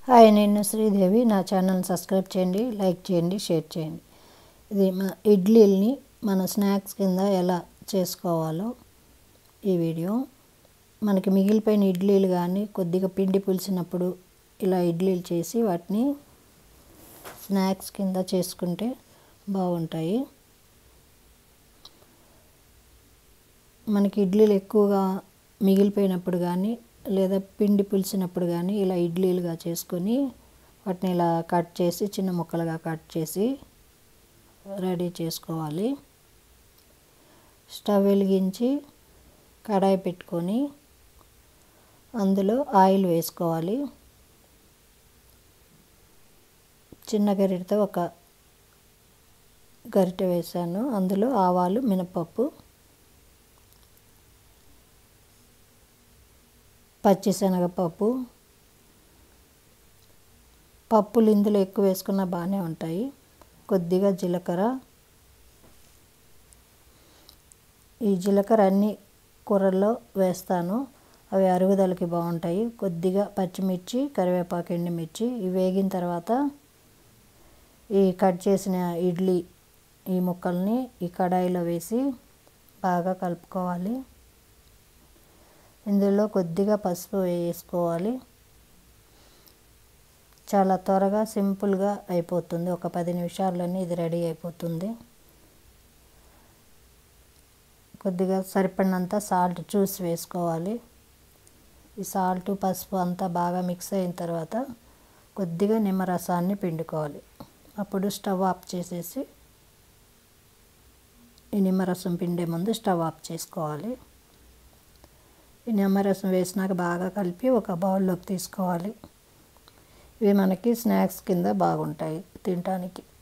hi నేను శ్రీదేవి నా channel subscribe చేయండి లైక్ చేయండి షేర్ చేయండి ఇది మా ఇడ్లీని మన స్నాక్స్ కింద ఎలా చేసుకోవాలో ఈ వీడియో మనకి మిగిలిపోయిన ఇడ్లీలు కానీ కొద్దిగా పిండి పులిసినప్పుడు ఇలా ఇడ్లీలు చేసి వాటిని స్నాక్స్ కింద చేసుకుంటే బాగుంటాయి మనకి ఇడ్లీలు ఎక్కువగా మిగిలిపోయినప్పుడు కానీ లేదా పిండి పులిసినప్పుడు కానీ ఇలా ఇడ్లీలుగా చేసుకొని వాటిని ఇలా కట్ చేసి చిన్న ముక్కలుగా కట్ చేసి రెడీ చేసుకోవాలి స్టవ్ వెలిగించి కడాయి పెట్టుకొని అందులో ఆయిల్ వేసుకోవాలి చిన్న గరిటెతో ఒక గరిటె వేసాను అందులో ఆవాలు మినపప్పు పచ్చిశనగపప్పు పప్పులు ఇందులో ఎక్కువ వేసుకున్న బాగానే ఉంటాయి కొద్దిగా జీలకర్ర ఈ జీలకర్ర అన్ని కూరల్లో వేస్తాను అవి అరుగుదలకి బాగుంటాయి కొద్దిగా పచ్చిమిర్చి కరివేపాకు ఎండుమిర్చి ఇవి వేగిన తర్వాత ఈ కట్ చేసిన ఇడ్లీ ఈ ముక్కల్ని ఈ కడాయిలో వేసి బాగా కలుపుకోవాలి ఇందులో కొద్దిగా పసుపు వేసుకోవాలి చాలా త్వరగా సింపుల్గా అయిపోతుంది ఒక పది నిమిషాల్లోనే ఇది రెడీ అయిపోతుంది కొద్దిగా సరిపడినంత సాల్ట్ చూసి వేసుకోవాలి ఈ సాల్ట్ పసుపు అంతా బాగా మిక్స్ అయిన తర్వాత కొద్దిగా నిమ్మరసాన్ని పిండుకోవాలి అప్పుడు స్టవ్ ఆఫ్ చేసేసి ఈ నిమ్మరసం పిండే ముందు స్టవ్ ఆఫ్ చేసుకోవాలి ఈ నిమ్మరసం వేసినాక బాగా కలిపి ఒక బౌల్లోకి తీసుకోవాలి ఇవి మనకి స్నాక్స్ కింద బాగుంటాయి తినటానికి